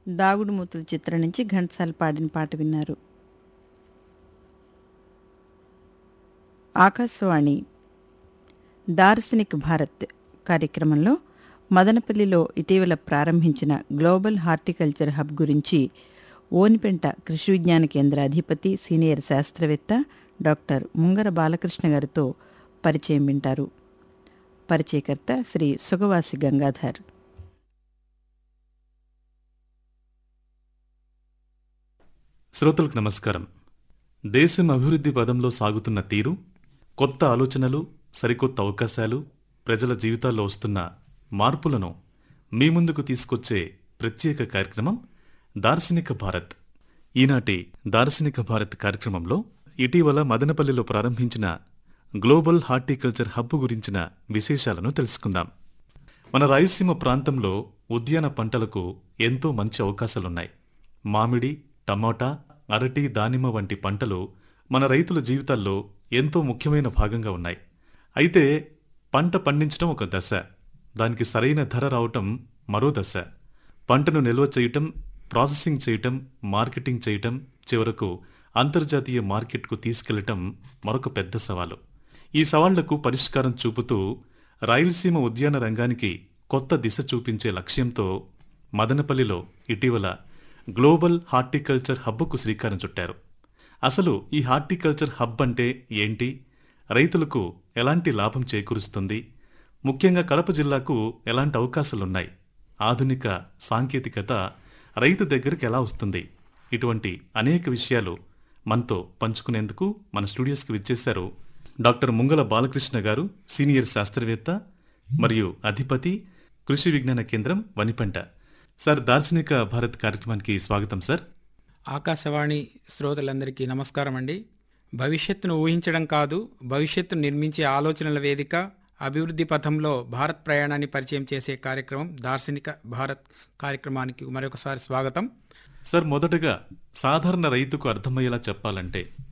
దాగుడు మూతుల చిత్రం నుంచి ఘంటసాల పాడిన పాట విన్నారు ఆకాశవాణి దార్శనిక్ భారత్ కార్యక్రమంలో మదనపల్లిలో ఇటీవల ప్రారంభించిన గ్లోబల్ హార్టికల్చర్ హబ్ గురించి ఓనిపెంట కృషి విజ్ఞాన కేంద్ర అధిపతి సీనియర్ శాస్త్రవేత్త డాక్టర్ ముంగర బాలకృష్ణ గారితో పరిచయం వింటారు పరిచయకర్త శ్రీ సుగవాసి గంగాధర్ శ్రోతలకు నమస్కారం దేశం అభివృద్ధి పదంలో సాగుతున్న తీరు కొత్త ఆలోచనలు సరికొత్త అవకాశాలు ప్రజల జీవితాల్లో వస్తున్న మార్పులను మీ ముందుకు తీసుకొచ్చే ప్రత్యేక కార్యక్రమం దార్శనిక భారత్ ఈనాటి దార్శనిక భారత్ కార్యక్రమంలో ఇటీవల మదనపల్లిలో ప్రారంభించిన గ్లోబల్ హార్టికల్చర్ హబ్ గురించిన విశేషాలను తెలుసుకుందాం మన రాయలసీమ ప్రాంతంలో ఉద్యాన పంటలకు ఎంతో మంచి అవకాశాలున్నాయి మామిడి టమోటా అరటి దానిమ్మ వంటి పంటలు మన రైతుల జీవితాల్లో ఎంతో ముఖ్యమైన భాగంగా ఉన్నాయి అయితే పంట పండించడం ఒక దశ దానికి సరైన ధర రావటం మరో దశ పంటను నిల్వ చేయటం ప్రాసెసింగ్ చేయటం మార్కెటింగ్ చేయటం చివరకు అంతర్జాతీయ మార్కెట్కు తీసుకెళ్లటం మరొక పెద్ద సవాలు ఈ సవాళ్లకు పరిష్కారం చూపుతూ రాయలసీమ ఉద్యాన రంగానికి కొత్త దిశ చూపించే లక్ష్యంతో మదనపల్లిలో ఇటీవల గ్లోబల్ హార్టికల్చర్ హబ్కు శ్రీకారం చుట్టారు అసలు ఈ హార్టికల్చర్ హబ్ అంటే ఏంటి రైతులకు ఎలాంటి లాభం చేకూరుస్తుంది ముఖ్యంగా కడప జిల్లాకు ఎలాంటి అవకాశాలున్నాయి ఆధునిక సాంకేతికత రైతు దగ్గరికి ఎలా వస్తుంది ఇటువంటి అనేక విషయాలు మనతో పంచుకునేందుకు మన స్టూడియోస్కి విచ్చేశారు డాక్టర్ ముంగల బాలకృష్ణ గారు సీనియర్ శాస్త్రవేత్త మరియు అధిపతి కృషి విజ్ఞాన కేంద్రం వనిపంట సార్ దార్శనిక భారత్ కార్యక్రమానికి స్వాగతం సార్ ఆకాశవాణి శ్రోతలందరికీ నమస్కారం అండి భవిష్యత్తును ఊహించడం కాదు భవిష్యత్తును నిర్మించే ఆలోచనల వేదిక అభివృద్ధి పథంలో భారత్ ప్రయాణాన్ని పరిచయం చేసే కార్యక్రమం దార్శనిక భారత్ కార్యక్రమానికి మరొకసారి స్వాగతం సార్ మొదటగా సాధారణ రైతుకు అర్థమయ్యేలా చెప్పాలంటే